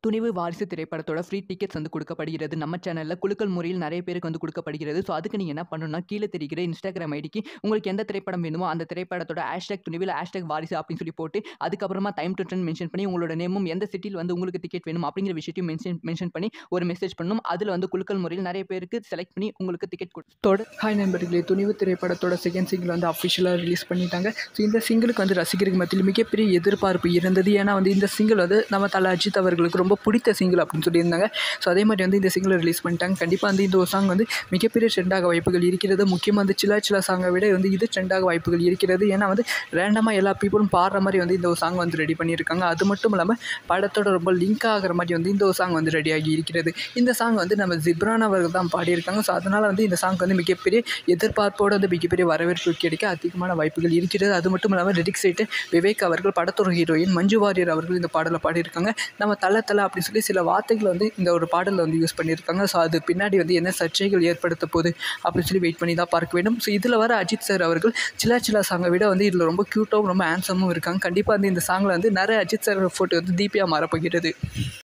துணிவு வாரிசு திரைப்படத்தோட free tickets வந்து கொடுக்கப்படுகிறது நம்ம சேனலில் குலுக்கல் முறையில் நிறைய பேருக்கு வந்து கொடுக்கப்படுகிறது ஸோ அதுக்கு நீங்கள் என்ன பண்ணணும்னா கீழே தெரிகிற இன்ஸ்டாகிராம் ஐடிக்கு உங்களுக்கு எந்த திரைப்படம் வேணுமோ அந்த திரைப்படத்தோட ஹேஷ்டாக் துணிவில் ஹேஷ்டாக் வாரிசு அப்படின்னு சொல்லி போட்டு அதுக்கப்புறமா டைம் டு ட்ரெண்ட் மென்ஷன் பண்ணி உங்களோட நேமும் எந்த சிட்டியில் வந்து உங்களுக்கு டிக்கெட் வேணும் அப்படிங்கிற விஷயத்தையும் மென்ஷன் மென்ஷன் பண்ணி ஒரு மெசேஜ் பண்ணணும் அதில் வந்து குலுக்கல் முறையில் நிறைய பேருக்கு செலக்ட் பண்ணி உங்களுக்கு டிக்கெட் கொடுத்தோட ஹாய் நண்பர்களே துணிவு திரைப்படத்தோட செகண்ட் சிங்கிள் வந்து அஃபிஷியலாக ரிலீஸ் பண்ணிட்டாங்க ஸோ இந்த சிங்கிளுக்கு வந்து ரசிகர்கள் மத்தியில் மிகப்பெரிய எதிர்பார்ப்பு இருந்தது ஏன்னா வந்து இந்த சிங்கிள் வந்து நம்ம தலை அஜித் அவர்களுக்கு ரொம்ப பிடித்த சிங்கிள் அப்படின்னு சொல்லியிருந்தாங்க ஸோ அதே மாதிரி வந்து இந்த சிங்கிளை ரிலீஸ் பண்ணிட்டாங்க கண்டிப்பாக வந்து இந்த ஒரு சாங் வந்து மிகப்பெரிய ட்ரெண்டாக வாய்ப்புகள் இருக்கிறது முக்கியமாக வந்து சிலா சிலா சாங்கை விட வந்து இது ட்ரெண்டாக வாய்ப்புகள் இருக்கிறது ஏன்னா வந்து ரேண்டமாக எல்லா பீப்புளும் பாடுற மாதிரி வந்து இந்த ஒரு சாங் வந்து ரெடி பண்ணியிருக்காங்க அது மட்டும் இல்லாமல் படத்தோட ரொம்ப லிங்க் ஆகிற மாதிரி வந்து இந்த ஒரு சாங் வந்து ரெடியாகி இருக்கிறது இந்த சாங் வந்து நம்ம ஜிப்ரான் அவர்கள் தான் பாடியிருக்காங்க ஸோ அதனால் வந்து இந்த சாங் வந்து மிகப்பெரிய எதிர்பார்ப்போடு வந்து மிகப்பெரிய வரவேற்பு கிடைக்க அதிகமான வாய்ப்புகள் இருக்கிறது அது மட்டும் இல்லாமல் லிரிக்ஸ் ரைட்டு விவேக் அவர்கள் படத்தோட ஹீரோயின் மஞ்சு வாரியர் அவர்கள் இந்த பாடலை பாடியிருக்காங்க நம்ம தலை தலை அப்படின்னு சொல்லி சில வார்த்தைகள் வந்து இந்த ஒரு பாடலில் வந்து யூஸ் பண்ணியிருக்காங்க ஸோ அது பின்னாடி வந்து என்ன சர்ச்சைகள் ஏற்படுத்த போகுது அப்படின்னு சொல்லி வெயிட் பண்ணி தான் பார்க்க வேண்டும் ஸோ இதில் வர அஜித் சார் அவர்கள் சிலா சிலா சாங்கை விட வந்து இதில் ரொம்ப க்யூட்டாகவும் ரொம்ப ஹேண்ட்ஸமும் இருக்காங்க கண்டிப்பாக வந்து இந்த சாங்கில் வந்து நிறைய அஜித் சார் ஃபோட்டோ வந்து தீபியாக மாறப்போகிறது